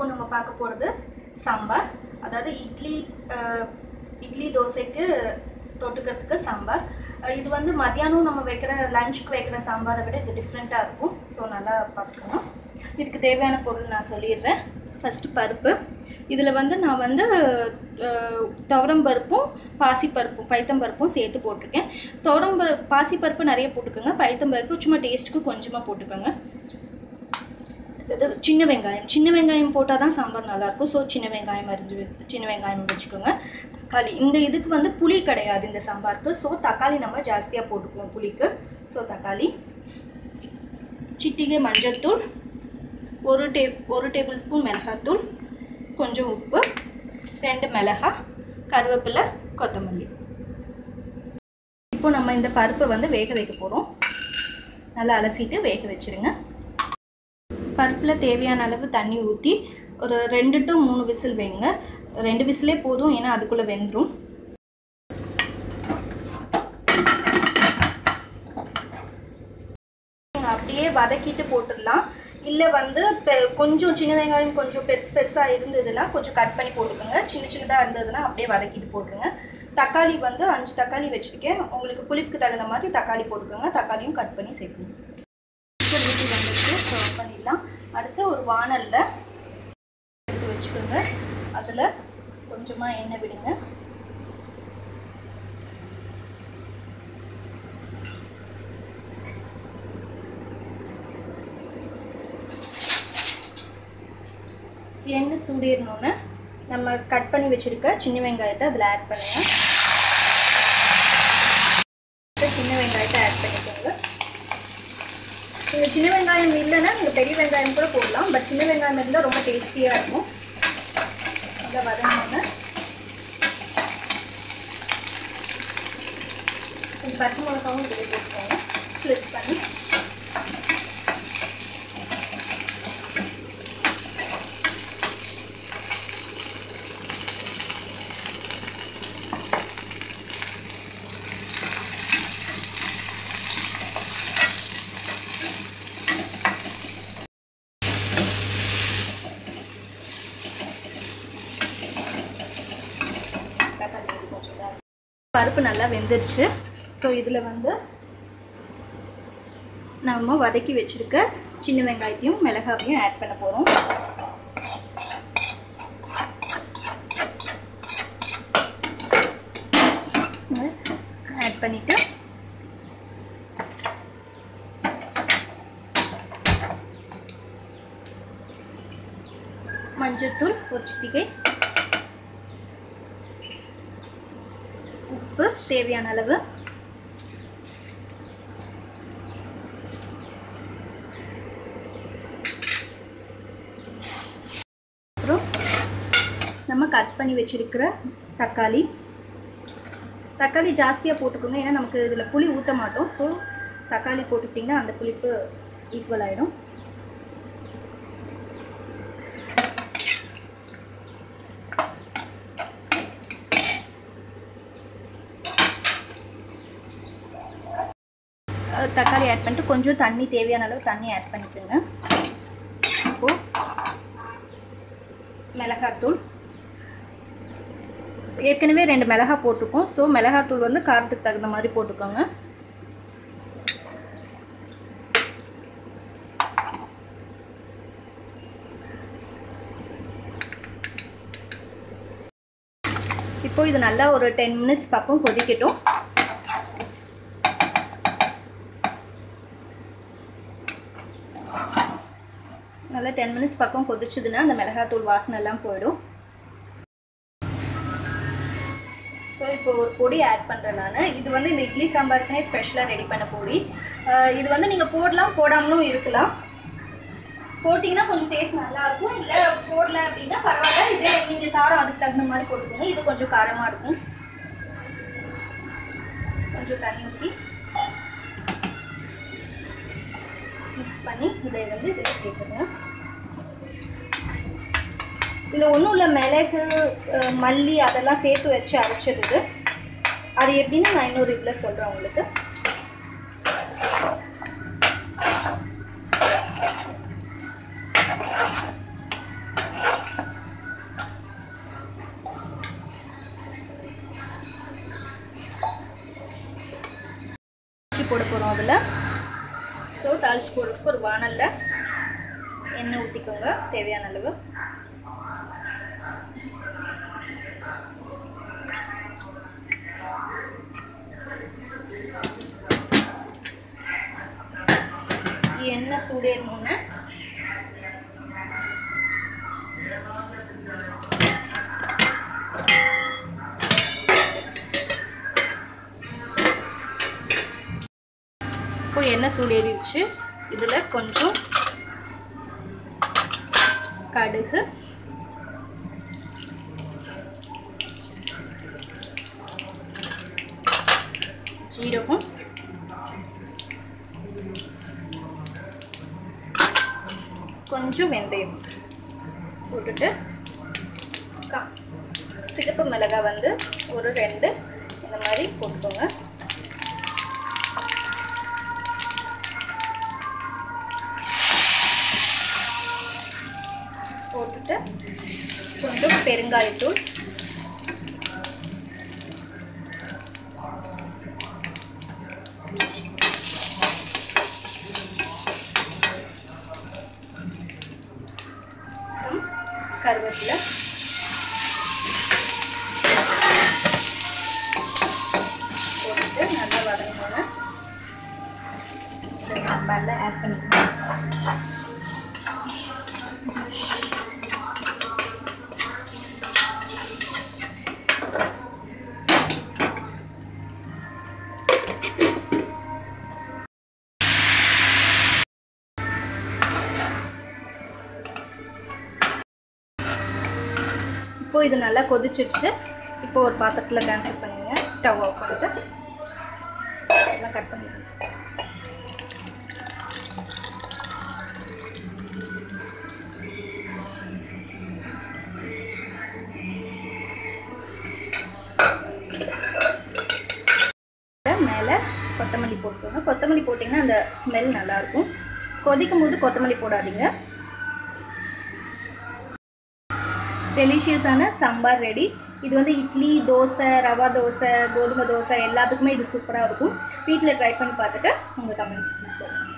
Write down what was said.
இப்போ நம்ம பார்க்க போகிறது சாம்பார் அதாவது இட்லி அஹ், இட்லி தோசைக்கு தொட்டுக்கிறதுக்கு சாம்பார் அஹ், இது வந்து மத்தியானம் நம்ம வைக்கிற லஞ்சுக்கு வைக்கிற சாம்பாரை விட இது டிஃப்ரெண்ட்டாக இருக்கும் ஸோ நல்லா பார்த்துக்கணும் இதுக்கு தேவையான பொருள் நான் சொல்லிடுறேன் ஃபஸ்ட்டு பருப்பு இதில் வந்து நான் வந்து அஹ், துவரம் பருப்பும் பாசிப்பருப்பும் பைத்தம் பருப்பும் சேர்த்து போட்டிருக்கேன் துவரம் பருப்பு பாசிப்பருப்பு நிறைய போட்டுக்கோங்க பைத்தம் பருப்பு சும்மா டேஸ்ட்டுக்கு கொஞ்சமாக போட்டுக்கோங்க அடுத்தது சின்ன வெங்காயம் சின்ன வெங்காயம் போட்டால் தான் சாம்பார் நல்லாயிருக்கும் ஸோ சின்ன வெங்காயம் அரிஞ்சு வை- சின்ன வெங்காயம் வச்சுக்கோங்க தக்காளி இந்த இதுக்கு வந்து புளி கிடையாது இந்த சாம்பாருக்கு ஸோ தக்காளி நம்ம ஜாஸ்தியாக போட்டுக்குவோம் புளிக்கு ஸோ தக்காளி சிட்டிகை மஞ்சள்தூள் ஒரு டே ஒரு டேபிள் ஸ்பூன் மிளகாத்தூள் கொஞ்சம் உப்பு ரெண்டு மிளகாய் கருவேப்பிலை கொத்தமல்லி இப்போ நம்ம இந்த பருப்பை வந்து வேக வைக்க போகிறோம் நல்லா அலசிட்டு வேக வச்சிடுங்க பருப்பில் தேவையான அளவு தண்ணி ஊற்றி ஒரு ரெண்டு டு மூணு விசில் வைங்க ரெண்டு விசிலே போதும் ஏன்னா அதுக்குள்ளே வெந்துடும் அப்படியே வதக்கிட்டு போட்டுடலாம் இல்லை வந்து பெ- கொஞ்சம் சின்ன வெங்காயம் கொஞ்சம் பெருசு பெருசாக இருந்ததுன்னா கொஞ்சம் கட் பண்ணி போட்டுக்கோங்க சின்ன சின்னதாக இருந்ததுன்னா அப்படியே வதக்கிட்டு போட்டுருங்க தக்காளி வந்து அஞ்சு தக்காளி வச்சுருக்கேன் உங்களுக்கு புளிப்புக்கு தகுந்த மாதிரி தக்காளி போட்டுக்கோங்க தக்காளியும் கட் பண்ணி சேர்க்கணும் குக்கர் ஊற்றி வந்துட்டு சர்வ் பண்ணிடலாம் அடுத்து ஒரு வானலில் எடுத்து வச்சுக்கோங்க அதில் கொஞ்சமாக எண்ணெய் விடுங்க எண்ணெய் சூடேறினோன்னே நம்ம கட் பண்ணி வச்சுருக்க சின்ன வெங்காயத்தை அதில் ஆட் பண்ணுங்கள் சின்ன வெங்காயத்தை ஆட் பண்ணிக்கோங்க நீங்கள் சின்ன வெங்காயம் இல்லைன்னா நீங்கள் பெரிய வெங்காயம் கூட போடலாம் பட் சின்ன வெங்காயம் இருந்தால் ரொம்ப டேஸ்டியாக இருக்கும் நல்லா வதங்கினோன்னே கொஞ்சம் பச்சை மிளகாவும் இதில் போட்டுக்கோங்க ஸ்ப்ளிட் பண்ணி பருப்பு நல்லா வெந்துருச்சு ஸோ இதில் வந்து நம்ம வதக்கி வச்சுருக்க சின்ன வெங்காயத்தையும் மிளகாவையும் ஆட் பண்ண போகிறோம் ஆட் பண்ணிவிட்டு மஞ்சள்தூள் ஒரு சிட்டிகை உப்பு தேவையான அளவு அப்புறம் நம்ம கட் பண்ணி வச்சிருக்கிற தக்காளி தக்காளி ஜாஸ்தியாக போட்டுக்கோங்க ஏன்னா நமக்கு இதில் புளி ஊற்ற மாட்டோம் ஸோ தக்காளி போட்டுக்கிட்டிங்கன்னா அந்த புளிப்பு ஈக்குவல் ஆகிடும் அஹ் தக்காளி ஆட் பண்ணிட்டு கொஞ்சம் தண்ணி தேவையான அளவு தண்ணி ஆட் பண்ணிக்கோங்க இப்போது மிளகாத்தூள் ஏற்கனவே ரெண்டு மிளகாய் போட்டிருக்கோம் ஸோ மிளகாத்தூள் வந்து காரத்துக்கு தகுந்த மாதிரி போட்டுக்கோங்க இப்போ இது நல்லா ஒரு டென் மினிட்ஸ் பக்கம் கொதிக்கட்டும் நல்லா டென் மினிட்ஸ் பக்கம் கொதிச்சுதுன்னா அந்த மிளகாத்தூள் வாசனை எல்லாம் போயிடும் ஸோ இப்போ ஒரு பொடி ஆட் பண்ணுறேன் நான் இது வந்து இந்த இட்லி சாம்பாருக்குனே ஸ்பெஷலாக ரெடி பண்ண பொடி அஹ் இது வந்து நீங்கள் போடலாம் போடாமலும் இருக்கலாம் போட்டிங்கன்னா கொஞ்சம் டேஸ்ட் நல்லா இருக்கும் இல்லை போடல அப்படின்னா பரவாயில்ல இதே நீங்கள் காரம் அதுக்கு தகுந்த மாதிரி போட்டுக்கோங்க இது கொஞ்சம் காரமாக இருக்கும் கொஞ்சம் தண்ணி ஊற்றி மிக்ஸ் பண்ணி இதை வந்து இதில் சேர்த்துங்க இதில் ஒன்றும் இல்லை மிளகு அஹ், மல்லி அதெல்லாம் சேர்த்து வச்சு அரைச்சது இது அது எப்படின்னு நான் இன்னொரு இதில் சொல்கிறேன் உங்களுக்கு அதில் ஸோ தாளிச்சு போடுறதுக்கு ஒரு வானலில் எண்ணெய் ஊற்றிக்கோங்க தேவையான அளவு எண்ணெய் சூடேறணுன்னு இப்போ எண்ணெய் சூடேறிடுச்சு இதில் கொஞ்சம் கடுகு ஜீரகம் கொஞ்சம் வெந்தயம் போட்டுட்டு கா- சிகப்பு மிளகாய் வந்து ஒரு ரெண்டு இந்த மாதிரி போட்டுக்கோங்க போட்டுட்டு கொஞ்சம் பெருங்காயத்தூள் அப்புறம் கருவேப்பிலை போட்டுட்டு நல்லா வதங்கணும் சாம்பாரில் ஆட் பண்ணிக்கலாம் இப்போ இது நல்லா கொதிச்சிருச்சு இப்போ ஒரு பாத்திரத்தில் ட்ரான்ஸ்ஃபர் பண்ணிடுங்க ஸ்டவ் ஆஃப் பண்ணிட்டு எல்லாம் கட் பண்ணிடுங்க மேலே கொத்தமல்லி போட்டுக்கோங்க கொத்தமல்லி போட்டிங்கன்னா அந்த ஸ்மெல் நல்லாயிருக்கும் கொதிக்கும் போது கொத்தமல்லி போடாதீங்க டெலிஷியஸான சாம்பார் ரெடி இது வந்து இட்லி தோசை ரவா தோசை கோதுமை தோசை எல்லாத்துக்குமே இது சூப்பராக இருக்கும் வீட்டில் ட்ரை பண்ணி பார்த்துட்டு உங்கள் கமெண்ட்ஸ் சொல்லுங்கள்